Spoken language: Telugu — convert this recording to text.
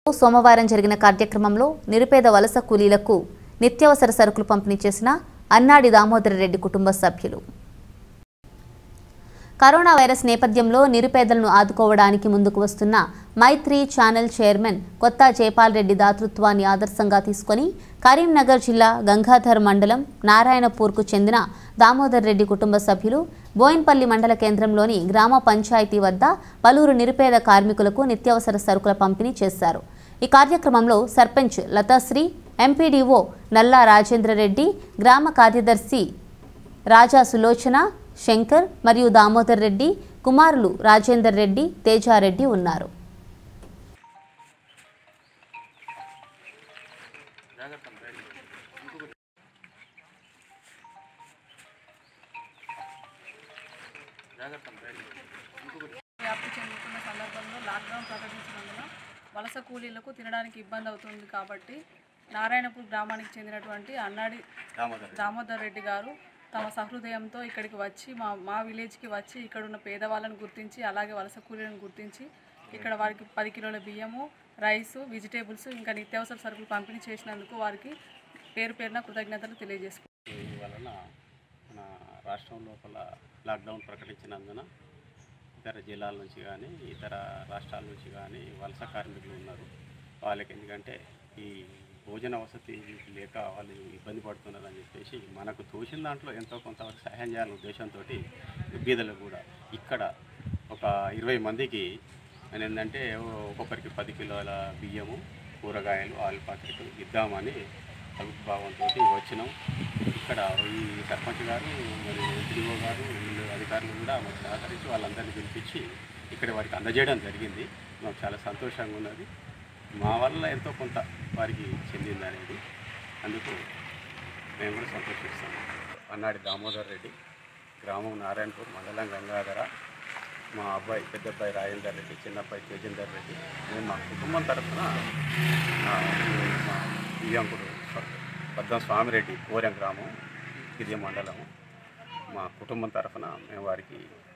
సోమవారం జరిగిన కార్యక్రమంలో నిరుపేద వలస కూలీలకు నిత్యావసర సరుకులు పంపిణీ చేసిన అన్నాడి దామోదర రెడ్డి కుటుంబ సభ్యులు కరోనా వైరస్ నేపథ్యంలో నిరుపేదలను ఆదుకోవడానికి ముందుకు వస్తున్న మైత్రి ఛానల్ చైర్మన్ కొత్త జైపాల్ రెడ్డి దాతృత్వాన్ని ఆదర్శంగా తీసుకొని కరీంనగర్ జిల్లా గంగాధర్ మండలం నారాయణపూర్కు చెందిన దామోదర్ రెడ్డి కుటుంబ సభ్యులు బోయిన్పల్లి మండల కేంద్రంలోని గ్రామ పంచాయతీ వద్ద పలువురు నిరుపేద కార్మికులకు నిత్యావసర సరుకుల పంపిణీ చేశారు ఈ కార్యక్రమంలో సర్పంచ్ లతాశ్రీ ఎంపీడీఓ నల్లా రాజేంద్ర రెడ్డి గ్రామ కార్యదర్శి రాజా సులోచన శంకర్ మరియు దామోదర్ రెడ్డి కుమారులు రాజేందర్ రెడ్డి తేజారెడ్డి ఉన్నారు వ్యాప్తి చెందుతున్న సందర్భంలో లాక్డౌన్ ప్రకటించినందున వలస కూలీలకు తినడానికి ఇబ్బంది అవుతుంది కాబట్టి నారాయణపూర్ గ్రామానికి చెందినటువంటి అన్నాడి దామోదర్ రెడ్డి గారు తమ సహృదయంతో ఇక్కడికి వచ్చి మా మా విలేజ్కి వచ్చి ఇక్కడ ఉన్న పేదవాళ్ళని గుర్తించి అలాగే వలస కూలీలను గుర్తించి ఇక్కడ వారికి పది కిలోల బియ్యము రైసు వెజిటేబుల్స్ ఇంకా నిత్యావసర సరుకులు పంపిణీ చేసినందుకు వారికి పేరు పేరున కృతజ్ఞతలు తెలియజేసుకుంటున్నాను ఈ వలన మన రాష్ట్రం లోపల లాక్డౌన్ ప్రకటించినందున ఇతర జిల్లాల నుంచి కానీ ఇతర రాష్ట్రాల నుంచి కానీ వలస కార్మికులు ఉన్నారు వాళ్ళకి ఎందుకంటే ఈ భోజన వసతి లేక వాళ్ళు ఇబ్బంది పడుతున్నారని చెప్పేసి మనకు తోచిన దాంట్లో ఎంతో కొంతవరకు సహాయం చేయాలనే ఉద్దేశంతో బీదలకు కూడా ఇక్కడ ఒక ఇరవై మందికి నేను ఏంటంటే ఒక్కొక్కరికి పది కిలోల బియ్యము కూరగాయలు ఆయిల్ ప్యాకెట్ ఇద్దామని అభిభావంతో వచ్చినాం ఇక్కడ ఈ సర్పంచ్ గారు మరి ఎంపీఓ గారు వీళ్ళు అధికారులు కూడా మాకు సహకరించి వాళ్ళందరినీ పిలిపించి ఇక్కడ వారికి అందజేయడం జరిగింది మాకు చాలా సంతోషంగా ఉన్నది మా వల్ల ఎంతో కొంత వారికి చెందింది అనేది అందుకు మేము కూడా సంతోషిస్తాము అన్నాడి దామోదర్ రెడ్డి గ్రామం నారాయణపూర్ మండలం గంగాధర మా అబ్బాయి పెద్ద అబ్బాయి రాజేందర్ రెడ్డి చిన్న అబ్బాయి తేజేందర్ రెడ్డి మేము మా కుటుంబం తరఫున ఆ, మా దివ్యాంకుడు పద్మ స్వామిరెడ్డి కోరం గ్రామం ఇది మండలం మా కుటుంబం తరఫున మేము వారికి